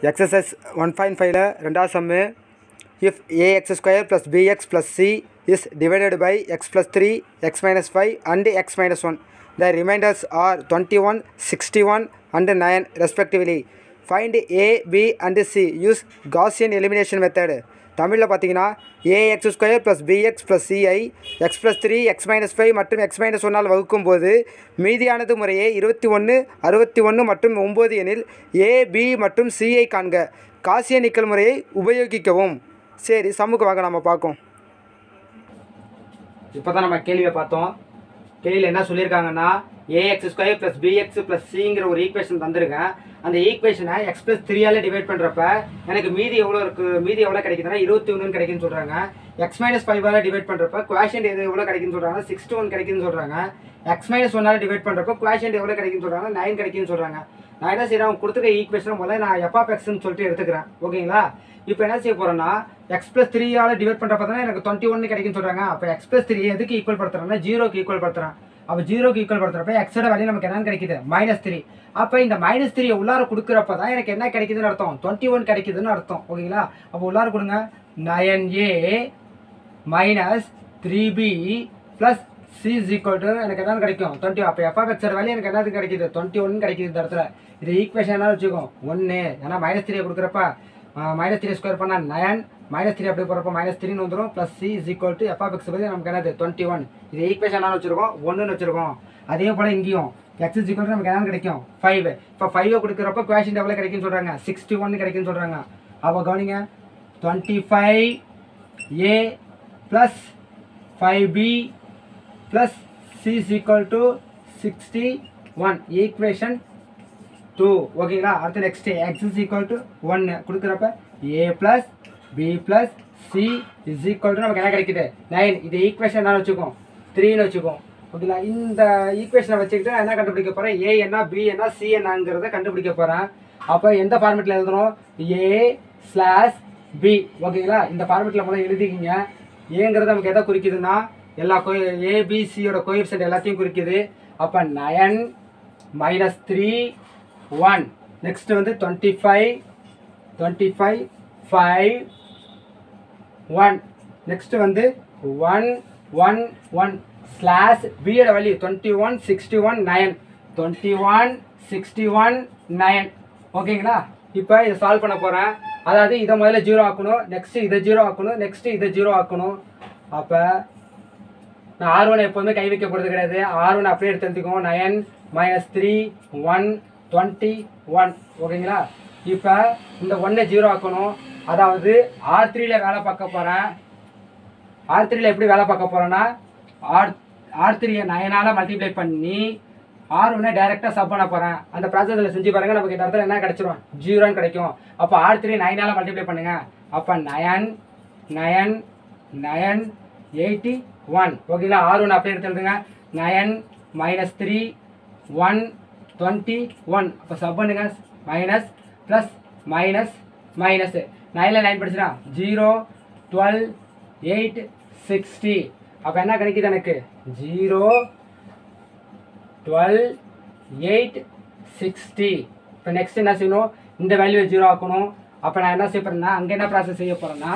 exercise one point ஃபைவ்ல ரெண்டாவது sum if a x square plus b x plus c is divided by x plus three x minus five and x minus one the remainders are twenty one sixty one and nine respectively find a b and c use Gaussian elimination method தமிழில் பார்த்தீங்கன்னா a x square plus b x plus c x plus three x minus five மற்றும் x minus ஒன்னால் வகுக்கும் போது மீதியானது முறையே இருபத்தி ஒன்று அறுபத்தி ஒன்று மற்றும் ஒம்பது எனில் ஏ பி மற்றும் சிஐ காண்க காசிய நிக்கல் முறையை உபயோகிக்கவும் சரி சம்முக்கு வாங்க நம்ம பார்ப்போம் இப்போ தான் நம்ம கேள்வியை பார்த்தோம் கேள்வியில் என்ன சொல்லியிருக்காங்கன்னா a x square plus b x plus சிங்கிற ஒரு ஈக்குவேஷன் தந்திருக்கேன் அந்த ஈக்குவேஷனை எக்ஸ் ப்ளஸ் த்ரீயால் டிவைட் பண்ணுறப்ப எனக்கு மீதி எவ்வளோ இருக்குது மீதி எவ்வளோ கிடைக்குதுன்னா இருபத்தி ஒன்று கிடைக்குன்னு சொல்கிறாங்க எக்ஸ் மைனஸ் ஃபைவால் டிவைட் பண்ணுறப்ப குவாஷன் எது எவ்வளோ கிடைக்குன்னு சொல்கிறாங்க சிக்ஸ்டி ஒன் கிடைக்குன்னு சொல்கிறாங்க எக்ஸ் மைனஸ் ஒன்னால் டிவைட் பண்ணுறப்ப குவாஷன் எவ்வளோ கிடைக்குன்னு சொல்கிறாங்க நைன் கிடைக்குன்னு சொல்கிறாங்க நான் என்ன செய்கிறேன் அவங்க கொடுத்துருக்க ஈக்குவேஷனை முதல்ல நான் எஃப்ஆப் எக்ஸ்னு சொல்லிட்டு எடுத்துக்கிறேன் ஓகேங்களா இப்போ என்ன செய்ய போகிறேன்னா எக்ஸ் ப்ளஸ் த்ரீயால் டிவைட் பண்ணுறப்ப தான் எனக்கு டுவெண்ட்டி ஒன்று கிடைக்குன்னு சொல்கிறாங்க அப்போ எக்ஸ் ப்ளஸ் த்ரீ எதுக்கு ஈக்குவல் படுத்துறேன்னா ஜீரோக்கு ஈக்குவல் படுத்துறேன் அப்போ ஜீரோக்கு ஈக்குவல் படுத்துறப்ப எக்ஸோட வேல்யூ நமக்கு என்னன்னு கிடைக்குது மைனஸ் த்ரீ அப்போ இந்த மைனஸ் த்ரீ உள்ளார கொடுக்குறப்ப தான் எனக்கு என்ன கிடைக்குதுன்னு அர்த்தம் டுவெண்ட்டி ஒன் கிடைக்குதுன்னு அர்த்தம் ஓகேங்களா அப்போ உள்ளார கொடுங்க nine a minus three b plus c is equal to எனக்கு என்னன்னு கிடைக்கும் டுவெண்ட்டி அப்போ எஃப்ஆஃப் எக்ஸோட வேல்யூ எனக்கு என்னது கிடைக்குது டுவெண்ட்டி ஒன் கிடைக்குது இந்த இடத்துல இது ஈக்குவேஷன் என்ன வச்சுக்கோ ஒன்று ஏன்னா மைனஸ் த்ரீ கொடுக்குறப்ப மைனஸ் த்ரீ ஸ்கொயர் பண்ணால் நயன் மைனஸ் த்ரீ அப்படி போகிறப்ப மைனஸ் த்ரீன்னு வந்துடும் plus c is equal to f of x பற்றி நமக்கு என்னது டுவெண்ட்டி ஒன் இது ஈக்குவேஷன் என்ன வச்சிருக்கோம் ஒன்றுன்னு வச்சிருக்கோம் அதே போல் இங்கேயும் எக்ஸ் இஸ் ஈக்குவல் நமக்கு என்ன கிடைக்கும் ஃபைவ் இப்போ ஃபைவ் கொடுக்குறப்ப குவேஷன் எவ்வளோ கிடைக்குன்னு சொல்கிறாங்க சிக்ஸ்டி ஒன் கிடைக்குன்னு சொல்கிறாங்க அப்போ கவனிங்க twenty five a plus five b plus c is equal to sixty one equation two ஓகேங்களா அடுத்து next x is equal to ஒன்று கொடுக்குறப்ப a plus b plus c is equal to நமக்கு என்ன கிடைக்குது நைன் இது ஈக்குவேஷன் என்ன வச்சுக்கோம் த்ரீன்னு வச்சுக்கோம் ஓகேங்களா இந்த ஈக்குவேஷனை வச்சுக்கிட்டு நான் என்ன கண்டுபிடிக்க போகிறேன் ஏ என்ன பி என்ன சி என்னங்கிறத கண்டுபிடிக்க போகிறேன் அப்போ எந்த ஃபார்மெட்டில் எழுதணும் ஏ ஸ்லாஷ் பி ஓகேங்களா இந்த ஃபார்மெட்டில் முதல்ல எழுதிக்கிங்க ஏங்கிறது நமக்கு எதை குறிக்குதுன்னா எல்லா கோ ஏபிசியோட கோஎஃபிஷியன்ட் எல்லாத்தையும் குறிக்குது அப்போ nine minus three one next வந்து twenty five twenty five five one next வந்து ஒன் ஒன் ஒன் ஸ்லாஷ் பியோட value twenty one sixty one nine twenty one sixty one nine ஓகேங்களா இப்போ இதை சால்வ் பண்ண போகிறேன் அதாவது இதை முதல்ல ஜீரோ ஆக்கணும் நெக்ஸ்ட் இதை ஜீரோ ஆக்கணும் நெக்ஸ்ட் இதை ஜீரோ ஆக்கணும் அப்போ நான் ஆர் ஒன் எப்போதுமே கை வைக்க போகிறது கிடையாது ஆர் ஒன் அப்படியே எடுத்து எடுத்துக்கோங்க nine minus three one twenty one ஓகேங்களா இப்போ இந்த ஒன்னை ஜீரோ ஆக்கணும் அதாவது ஆர் த்ரீல வேலை பார்க்க போகிறேன் ஆர் த்ரீல எப்படி வேலை பார்க்க போகிறேன்னா ஆர் ஆர் த்ரீயை நயனால் மல்டிப்ளை பண்ணி ஆர் ஒன்னை டைரெக்டாக சப் பண்ண போகிறேன் அந்த ப்ராசஸில் செஞ்சு பாருங்க நமக்கு இந்த இடத்துல என்ன கிடைச்சிரும் ஜீரோன்னு கிடைக்கும் அப்போ ஆர் த்ரீ நைனால் மல்டிப்ளை பண்ணுங்க அப்போ nine nine nine eighty one ஓகேங்களா ஆர் ஒன் அப்படியே எடுத்து எழுதுங்க nine minus three one twenty one அப்போ சப் பண்ணுங்க மைனஸ் ப்ளஸ் மைனஸ் மைனஸ் நைனில் நைன் படிச்சுனா ஜீரோ டுவெல் எயிட் சிக்ஸ்டி அப்போ என்ன கிடைக்குது எனக்கு ஜீரோ டுவெல் எயிட் சிக்ஸ்டி இப்போ நெக்ஸ்ட் என்ன செய்யணும் இந்த வேல்யூ ஜீரோ ஆக்கணும் அப்போ நான் என்ன செய்ய போகிறேன்னா அங்கே என்ன ப்ராசஸ் செய்ய போகிறேன்னா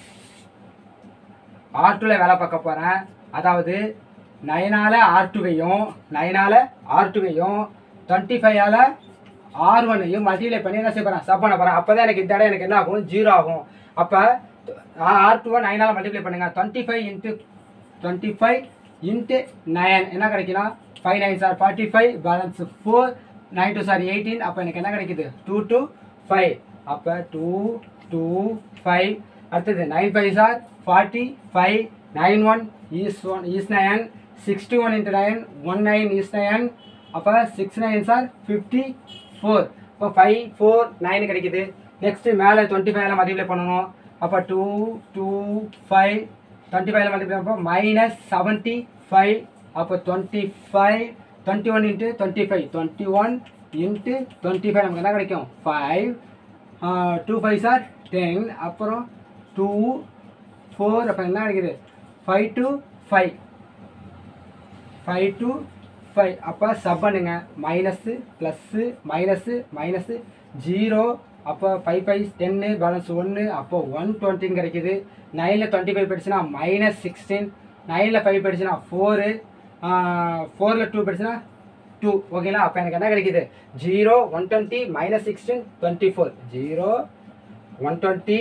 ஆர் டூவில் வேலை பார்க்க போகிறேன் அதாவது நைனால் ஆர் டூவையும் நைனால் ஆர் டூவையும் டுவெண்ட்டி ஃபைவால் ஆர் ஒன்னையும் மல்டிப்ளை பண்ணி என்ன செய்ய போகிறேன் சப் பண்ண போகிறேன் அப்போ தான் எனக்கு இந்த இடம் எனக்கு என்ன ஆகும் ஜீரோ ஆகும் அப்போ ஆர் டூவை நைனால் மல்டிப்ளை பண்ணுங்கள் twenty five into twenty five into nine என்ன கிடைக்குன்னா five nine are forty five balance four nine two are eighteen அப்போ எனக்கு என்ன கிடைக்குது டூ டூ ஃபைவ் அப்போ டூ டூ ஃபைவ் அடுத்தது nine five are forty five nine one is one is nine sixty one into nine one nine is nine அப்போ six nine are fifty four இப்போ five four nine கிடைக்குது next மேலே twenty ஃபைவ்ல multiply பண்ணணும் அப்போ two two five twenty ஃபைவ்ல multiply பண்ணப்போ minus seventy five அப்போ twenty five twenty one into twenty five twenty one into twenty five நமக்கு என்ன கிடைக்கும் five two five are ten அப்புறம் டூ ஃபோர் அப்போ என்ன கிடைக்குது five two five five two five அப்போ சப் பண்ணுங்க minus plus minus minus zero அப்போ ஃபைவ் ஃபைவ் டென்னு பேலன்ஸ் ஒன்று அப்போ ஒன் டுவெண்ட்டின்னு கிடைக்குது நைனில் டுவெண்ட்டி ஃபைவ் படிச்சுன்னா மைனஸ் சிக்ஸ்டீன் நைனில் ஃபைவ் படிச்சுன்னா ஃபோரு ஃபோரில் டூ படிச்சுன்னா டூ ஓகேங்களா அப்போ எனக்கு என்ன கிடைக்குது zero one twenty minus sixteen twenty four zero one twenty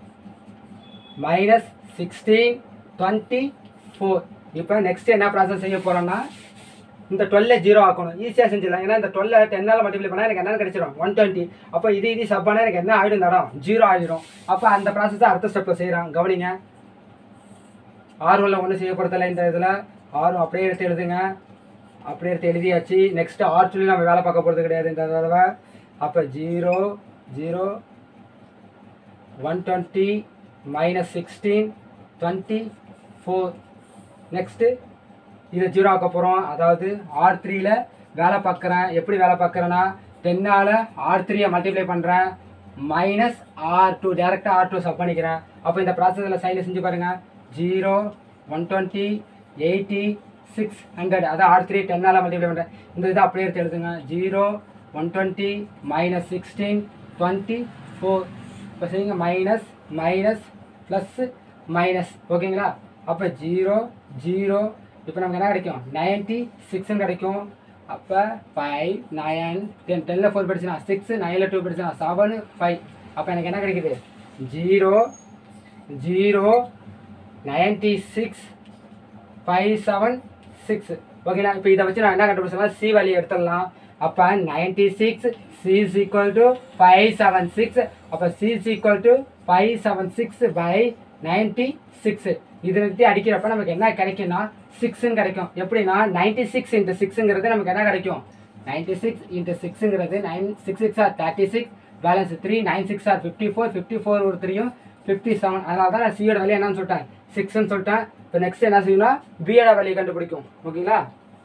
minus sixteen twenty four இப்போ நெக்ஸ்ட் என்ன ப்ராசஸ் செய்ய போகிறோம்னா இந்த டுவெல்ல ஜீரோ ஆக்கணும் ஈஸியாக செஞ்சிடலாம் ஏன்னா இந்த டுவெல்ல டென்னால் மல்டிப்ளை பண்ணால் எனக்கு என்ன கிடைச்சிடும் ஒன் டுவெண்ட்டி அப்போ இது இது சப் பண்ணால் எனக்கு என்ன ஆகிடும் இந்த இடம் ஜீரோ ஆகிடும் அப்போ அந்த ப்ராசஸை அடுத்த ஸ்டெப்பில் செய்கிறோம் கவனிங்க ஆறு உள்ள ஒன்றும் செய்யப்படுறதில்ல இந்த இதில் ஆறு அப்படியே எடுத்து எழுதுங்க அப்படியே எடுத்து எழுதியாச்சு நெக்ஸ்ட் ஆர் சொல்லி நம்ம வேலை பார்க்க போகிறது கிடையாது இந்த தடவை அப்போ zero zero one twenty minus sixteen twenty four next இதை ஜீரோ ஆக்க போகிறோம் அதாவது ஆர் த்ரீல வேலை பார்க்குறேன் எப்படி வேலை பார்க்குறேன்னா டென்னால் ஆர் த்ரீயை மல்டிப்ளை பண்ணுறேன் மைனஸ் ஆர் டூ டேரெக்டாக ஆர் டூ சப் பண்ணிக்கிறேன் அப்போ இந்த ப்ராசஸில் சைடில் செஞ்சு பாருங்கள் zero one twenty eighty six hundred அதான் ஆர் த்ரீ டென்னால் மல்டிப்ளை பண்ணுறேன் இந்த இதை அப்படியே எடுத்து எழுதுங்க zero one twenty minus sixteen twenty four இப்போ செய்யுங்க மைனஸ் மைனஸ் ப்ளஸ் மைனஸ் ஓகேங்களா அப்போ ஜீரோ ஜீரோ இப்போ நமக்கு என்ன கிடைக்கும் நைன்ட்டி சிக்ஸ்னு கிடைக்கும் அப்போ ஃபைவ் நயன் டென் டென்னில் ஃபோர் படிச்சுனா சிக்ஸ் நைனில் டூ படிச்சுனா செவன் ஃபைவ் அப்போ எனக்கு என்ன கிடைக்குது zero zero ninety six five seven six ஓகேங்களா இப்போ இதை வச்சு நான் என்ன கண்டுபிடிச்சலாம் சி வேல்யூ எடுத்துடலாம் அப்போ ninety six c is equal to five seven six அப்போ c is equal to five seven six by ninety six இதை நிறுத்தி அடிக்கிறப்ப நமக்கு என்ன கிடைக்கும்னா சிக்ஸ்ன்னு கிடைக்கும் எப்படின்னா நைன்ட்டி சிக்ஸ் இன்ட்டு சிக்ஸுங்கிறது நமக்கு என்ன கிடைக்கும் நைன்ட்டி சிக்ஸ் இன்ட்டு சிக்ஸுங்கிறது nine six six are thirty six balance three nine six are fifty four fifty four ஒரு த்ரீயும் ஃபிஃப்டி செவன் அதனால தான் நான் சியோட வேலையை என்னன்னு சொல்லிட்டேன் சிக்ஸ்ன்னு சொல்லிட்டேன் இப்போ நெக்ஸ்ட் என்ன செய்யணும்னா பியோட வேலையை கண்டுபிடிக்கும் ஓகேங்களா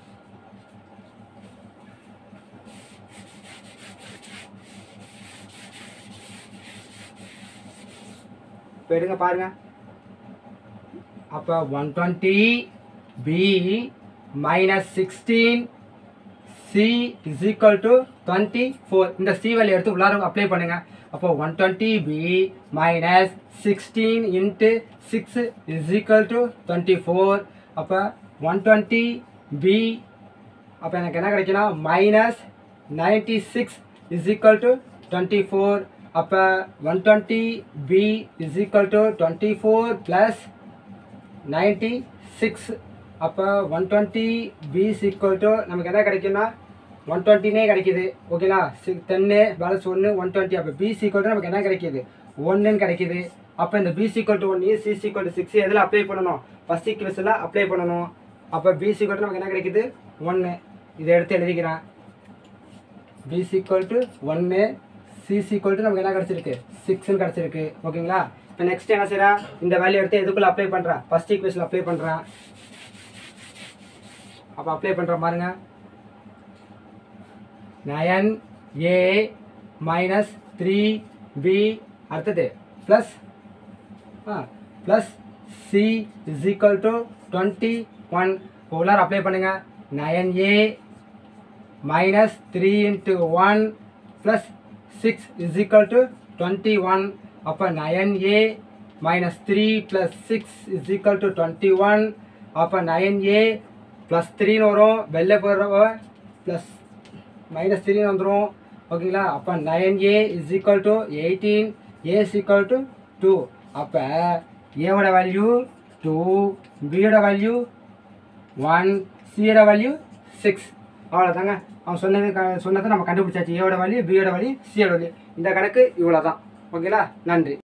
இப்போ எடுங்க பாருங்க அப்போ one twenty b minus sixteen c is equal to twenty four இந்த சி வேல்யூ எடுத்து உள்ளார அப்ளை பண்ணுங்க அப்போ one twenty b minus sixteen into six is equal to twenty four அப்போ ஒன் டுவெண்ட்டி பி அப்போ எனக்கு என்ன கிடைக்குன்னா minus ninety six is equal to twenty four அப்போ one twenty b is equal to twenty four plus ninety six அப்போ one twenty b equal to நமக்கு என்ன கிடைக்குன்னா ஒன் டுவெண்ட்டினே கிடைக்குது ஓகேங்களா சிக் டென்னு பேலன்ஸ் ஒன்று ஒன் டுவெண்ட்டி அப்போ பி ஈக்குவல் டு நமக்கு என்ன கிடைக்குது ஒன்றுன்னு கிடைக்குது அப்போ இந்த பி ஈக்குவல் டு ஒன்று சி ஈக்குவல் டு சிக்ஸ் எதில் அப்ளை பண்ணணும் ஃபஸ்ட் ஈக்குவேஷனில் அப்ளை பண்ணணும் அப்போ பி ஈக்குவல் டு நமக்கு என்ன கிடைக்குது ஒன்று இதை எடுத்து எழுதிக்கிறேன் பி ஈக்குவல் டு ஒன்று சி ஈக்குவல் டு நமக்கு என்ன கிடச்சிருக்கு சிக்ஸ்னு கிடச்சிருக்கு ஓகேங்களா இப்போ நெக்ஸ்ட் என்ன செய்கிறேன் இந்த வேல்யூ எடுத்து எதுக்குள்ளே அப்ளை பண்ணுறேன் ஃபஸ்ட் ஈக்குவேஷன் அப்ளை பண்ணுறேன் அப்போ அப்ளை பண்ணுற பாருங்க nine a minus three b அடுத்தது plus ah plus c is equal to twenty one உள்ளார அப்ளை பண்ணுங்கள் nine a minus 3 into 1 plus 6 is equal to 21 அப்போ 9a minus 3 plus 6 is equal to 21 அப்போ 9a plus 3 னு வரும் வெளில போடுறவ plus minus 3 னு வந்துடும் ஓகேங்களா அப்போ 9a is equal to 18 a is equal to 2 அப்போ ஏவோட வேல்யூ 2 பியோட வேல்யூ ஒன் சியோட வேல்யூ சிக்ஸ் அவ்வளோதாங்க அவன் சொன்னது க- சொன்னதை நம்ம கண்டுபிடிச்சாச்சு ஏவோட வேல்யூ பியோட வேல்யூ சியோட வேல்யூ இந்த கணக்கு இவ்வளோ தான் ஓகேங்களா நன்றி